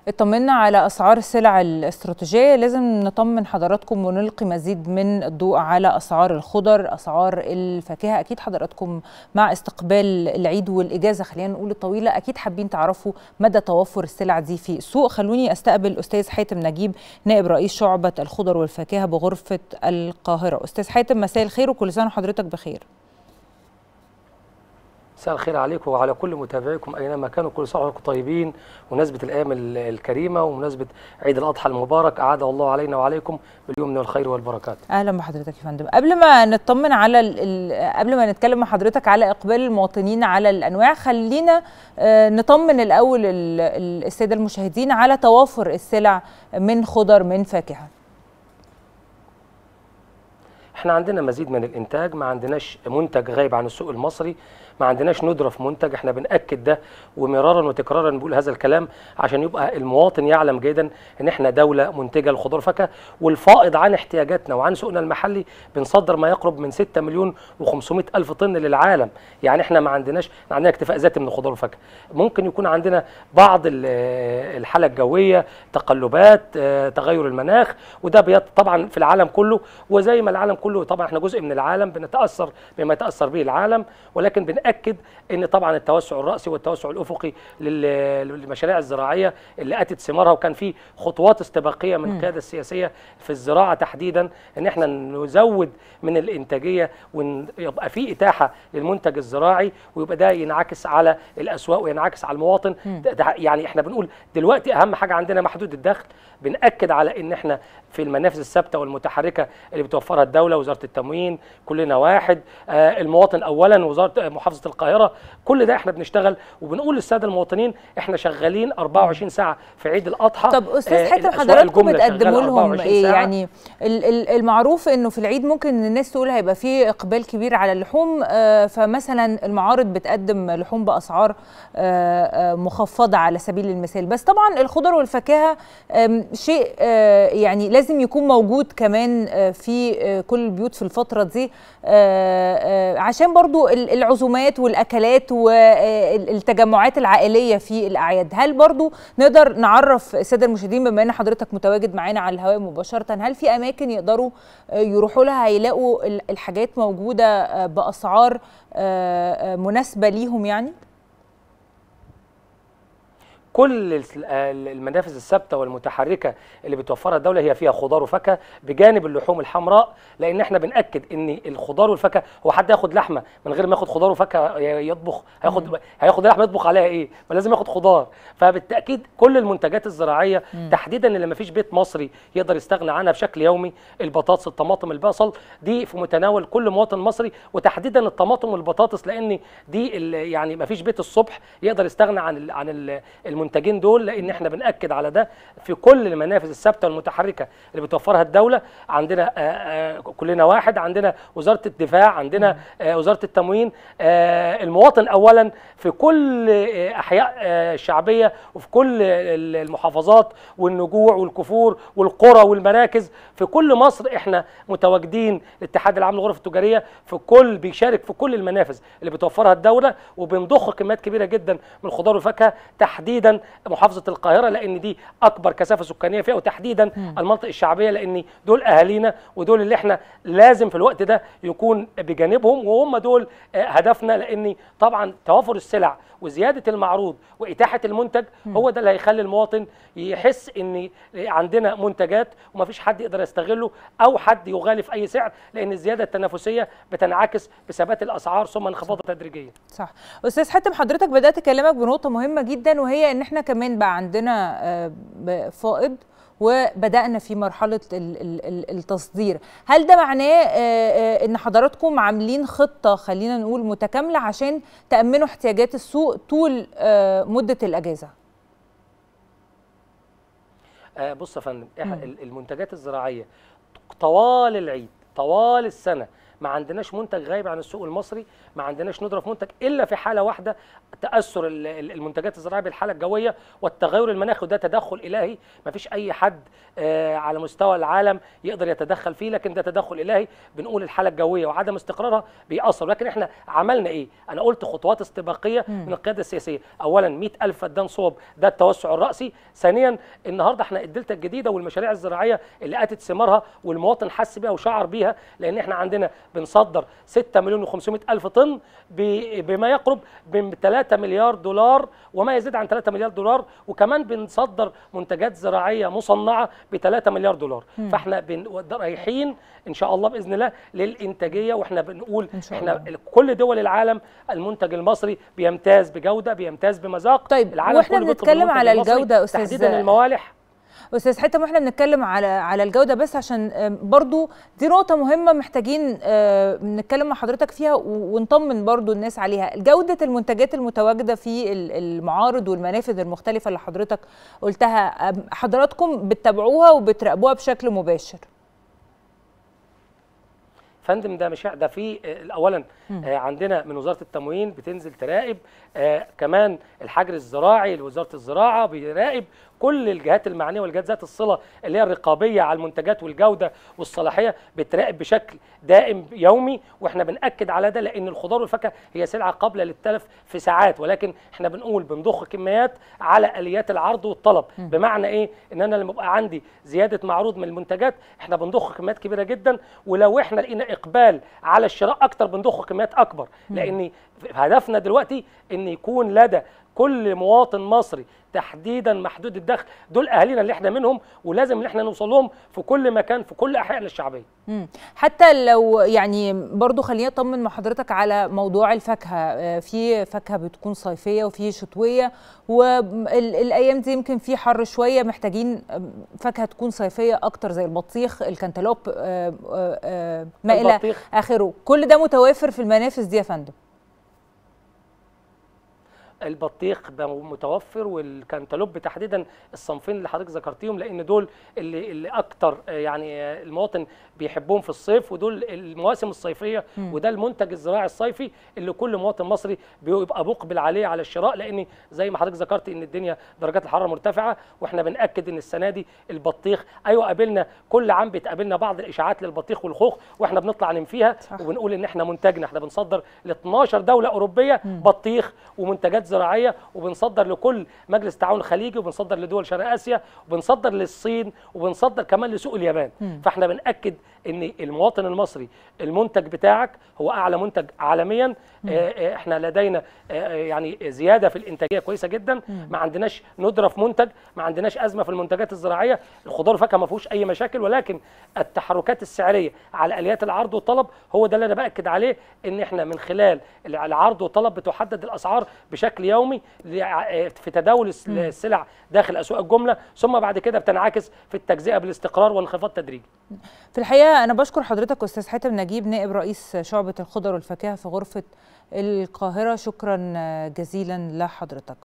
اطمنا على اسعار السلع الاستراتيجيه لازم نطمن حضراتكم ونلقي مزيد من الضوء على اسعار الخضر اسعار الفاكهه اكيد حضراتكم مع استقبال العيد والاجازه خلينا نقول الطويله اكيد حابين تعرفوا مدى توفر السلع دي في السوق خلوني استقبل استاذ حاتم نجيب نائب رئيس شعبه الخضر والفاكهه بغرفه القاهره استاذ حاتم مساء الخير وكل سنه وحضرتك بخير مساء الخير عليكم وعلى كل متابعيكم اينما كانوا كل سنه وانتم طيبين مناسبه الايام الكريمه ومناسبه عيد الاضحى المبارك اعاده الله علينا وعليكم باليوم من الخير والبركات. اهلا بحضرتك يا فندم قبل ما نطمن على قبل ما نتكلم مع حضرتك على اقبال المواطنين على الانواع خلينا نطمن الاول الساده المشاهدين على توافر السلع من خضر من فاكهه. احنا عندنا مزيد من الانتاج ما عندناش منتج غايب عن السوق المصري ما عندناش ندره في منتج احنا بناكد ده ومرارا وتكرارا بنقول هذا الكلام عشان يبقى المواطن يعلم جيدا ان احنا دوله منتجه للخضار والفاكهه والفائض عن احتياجاتنا وعن سوقنا المحلي بنصدر ما يقرب من 6 مليون و500 الف طن للعالم يعني احنا ما عندناش عندنا اكتفاء ذاتي من الخضار والفاكهه ممكن يكون عندنا بعض الحاله الجويه تقلبات تغير المناخ وده طبعا في العالم كله وزي ما العالم كله طبعا احنا جزء من العالم بنتاثر بما يتاثر به العالم ولكن بنأكد ان طبعا التوسع الراسي والتوسع الافقي للمشاريع الزراعيه اللي اتت ثمارها وكان في خطوات استباقيه من القياده السياسيه في الزراعه تحديدا ان احنا نزود من الانتاجيه ويبقى في اتاحه للمنتج الزراعي ويبقى ده ينعكس على الاسواق وينعكس على المواطن يعني احنا بنقول دلوقتي اهم حاجه عندنا محدود الدخل بنأكد على ان احنا في المنافذ الثابته والمتحركه اللي بتوفرها الدوله وزاره التموين كلنا واحد آه المواطن اولا وزاره محافظه القاهره كل ده احنا بنشتغل وبنقول للساده المواطنين احنا شغالين 24 ساعه في عيد الاضحى طب استاذ حاتم حضراتكم بتقدموا لهم ايه يعني المعروف انه في العيد ممكن الناس تقول هيبقى في اقبال كبير على اللحوم آه فمثلا المعارض بتقدم لحوم باسعار آه مخفضه على سبيل المثال بس طبعا الخضر والفاكهه شيء يعني لازم يكون موجود كمان في كل البيوت في الفتره دي عشان برضو العزومات والاكلات والتجمعات العائليه في الاعياد هل برضو نقدر نعرف الساده المشاهدين بما ان حضرتك متواجد معانا على الهواء مباشره هل في اماكن يقدروا يروحوا لها هيلاقوا الحاجات موجوده باسعار مناسبه ليهم يعني كل المنافذ الثابته والمتحركه اللي بتوفرها الدوله هي فيها خضار وفاكهه بجانب اللحوم الحمراء لان احنا بناكد ان الخضار والفاكهه هو حد ياخد لحمه من غير ما ياخد خضار وفاكهه يطبخ هياخد هياخد لحمه يطبخ عليها ايه؟ ما لازم ياخد خضار فبالتاكيد كل المنتجات الزراعيه م. تحديدا اللي ما فيش بيت مصري يقدر يستغنى عنها بشكل يومي البطاطس الطماطم البصل دي في متناول كل مواطن مصري وتحديدا الطماطم والبطاطس لان دي يعني ما فيش بيت الصبح يقدر يستغنى عن ال عن ال المنتجين دول لان احنا بناكد على ده في كل المنافذ الثابته والمتحركه اللي بتوفرها الدوله عندنا آآ آآ كلنا واحد عندنا وزاره الدفاع عندنا وزاره التموين المواطن اولا في كل احياء الشعبيه وفي كل المحافظات والنجوع والكفور والقرى والمراكز في كل مصر احنا متواجدين الاتحاد العام للغرف التجاريه في كل بيشارك في كل المنافذ اللي بتوفرها الدوله وبنضخ كميات كبيره جدا من الخضار والفاكهه تحديدا محافظه القاهره لان دي اكبر كثافه سكانيه فيها وتحديدا م. المناطق الشعبيه لان دول اهالينا ودول اللي احنا لازم في الوقت ده يكون بجانبهم وهم دول هدفنا لان طبعا توافر السلع وزياده المعروض واتاحه المنتج م. هو ده اللي هيخلي المواطن يحس ان عندنا منتجات ومفيش حد يقدر يستغله او حد يغالي في اي سعر لان الزياده التنافسيه بتنعكس بثبات الاسعار ثم انخفاضها تدريجيا. صح. استاذ حاتم حضرتك بدات كلامك بنقطه مهمه جدا وهي ان احنا كمان بقى عندنا فائض وبدانا في مرحله التصدير هل ده معناه ان حضراتكم عاملين خطه خلينا نقول متكامله عشان تامنوا احتياجات السوق طول مده الاجازه بص يا فندم المنتجات الزراعيه طوال العيد طوال السنه ما عندناش منتج غايب عن السوق المصري ما عندناش ندره في منتج الا في حاله واحده تاثر المنتجات الزراعيه بالحاله الجويه والتغير المناخي وده تدخل الهي ما فيش اي حد على مستوى العالم يقدر يتدخل فيه لكن ده تدخل الهي بنقول الحاله الجويه وعدم استقرارها بيأثر لكن احنا عملنا ايه انا قلت خطوات استباقيه من القياده السياسيه اولا 100000 فدان صوب ده التوسع الراسي ثانيا النهارده احنا الدلتا الجديده والمشاريع الزراعيه اللي اتت ثمارها والمواطن حس بيها وشعر بيها لان احنا عندنا بنصدر 6 مليون و500 الف طن بما يقرب من 3 مليار دولار وما يزيد عن 3 مليار دولار وكمان بنصدر منتجات زراعيه مصنعه ب 3 مليار دولار مم. فاحنا رايحين ان شاء الله باذن الله للانتاجيه واحنا بنقول احنا الله. كل دول العالم المنتج المصري بيمتاز بجوده بيمتاز بمذاق طيب العالم واحنا بنتكلم على الجوده استاذ تحديدا الموالح استاذ حتى واحنا بنتكلم على على الجوده بس عشان برضو دي نقطه مهمه محتاجين نتكلم مع حضرتك فيها ونطمن برضو الناس عليها جوده المنتجات المتواجده في المعارض والمنافذ المختلفه اللي حضرتك قلتها حضراتكم بتتابعوها وبتراقبوها بشكل مباشر فندم ده مش ده في اولا آه عندنا من وزاره التموين بتنزل تراقب آه كمان الحجر الزراعي لوزاره الزراعه بيراقب كل الجهات المعنيه والجهات ذات الصله اللي هي الرقابيه على المنتجات والجوده والصلاحيه بتراقب بشكل دائم يومي واحنا بناكد على ده لان الخضار والفاكهه هي سلعه قابله للتلف في ساعات ولكن احنا بنقول بنضخ كميات على اليات العرض والطلب م. بمعنى ايه ان انا لما يبقى عندي زياده معروض من المنتجات احنا بنضخ كميات كبيره جدا ولو احنا لقينا اقبال على الشراء اكتر بنضخ كميات اكبر لان هدفنا دلوقتي ان يكون لدى كل مواطن مصري تحديدا محدود الدخل دول اهالينا اللي احنا منهم ولازم ان احنا نوصل لهم في كل مكان في كل احيائنا الشعبيه مم. حتى لو يعني برضو خليني اطمن مع حضرتك على موضوع الفاكهه في فاكهه بتكون صيفيه وفي شتويه والايام دي يمكن في حر شويه محتاجين فاكهه تكون صيفيه اكتر زي البطيخ الكنتالوب ما الى اخره كل ده متوافر في المنافذ دي يا فندم البطيخ متوفر والكنتالوب تحديدا الصنفين اللي حضرتك ذكرتيهم لان دول اللي اللي اكتر يعني المواطن بيحبهم في الصيف ودول المواسم الصيفيه م. وده المنتج الزراعي الصيفي اللي كل مواطن مصري بيبقى مقبل عليه على الشراء لان زي ما حضرتك ذكرت ان الدنيا درجات الحراره مرتفعه واحنا بناكد ان السنه دي البطيخ ايوه قابلنا كل عام بتقابلنا بعض الاشاعات للبطيخ والخوخ واحنا بنطلع ننفيها صح. وبنقول ان احنا منتجنا احنا بنصدر ل 12 دوله اوروبيه م. بطيخ ومنتجات زراعيه وبنصدر لكل مجلس تعاون خليجي وبنصدر لدول شرق اسيا وبنصدر للصين وبنصدر كمان لسوق اليابان م. فاحنا بناكد ان المواطن المصري المنتج بتاعك هو اعلى منتج عالميا آه احنا لدينا آه يعني زياده في الانتاجيه كويسه جدا م. ما عندناش ندره في منتج ما عندناش ازمه في المنتجات الزراعيه الخضار والفاكهه ما فيهوش اي مشاكل ولكن التحركات السعريه على اليات العرض والطلب هو ده اللي انا باكد عليه ان احنا من خلال العرض والطلب بتحدد الاسعار بشكل يومي في تداول السلع داخل اسواق الجمله ثم بعد كده بتنعكس في التجزئه بالاستقرار والانخفاض التدريجي في الحقيقه انا بشكر حضرتك استاذ حاتم نجيب نائب رئيس شعبه الخضر والفاكهه في غرفه القاهره شكرا جزيلا لحضرتك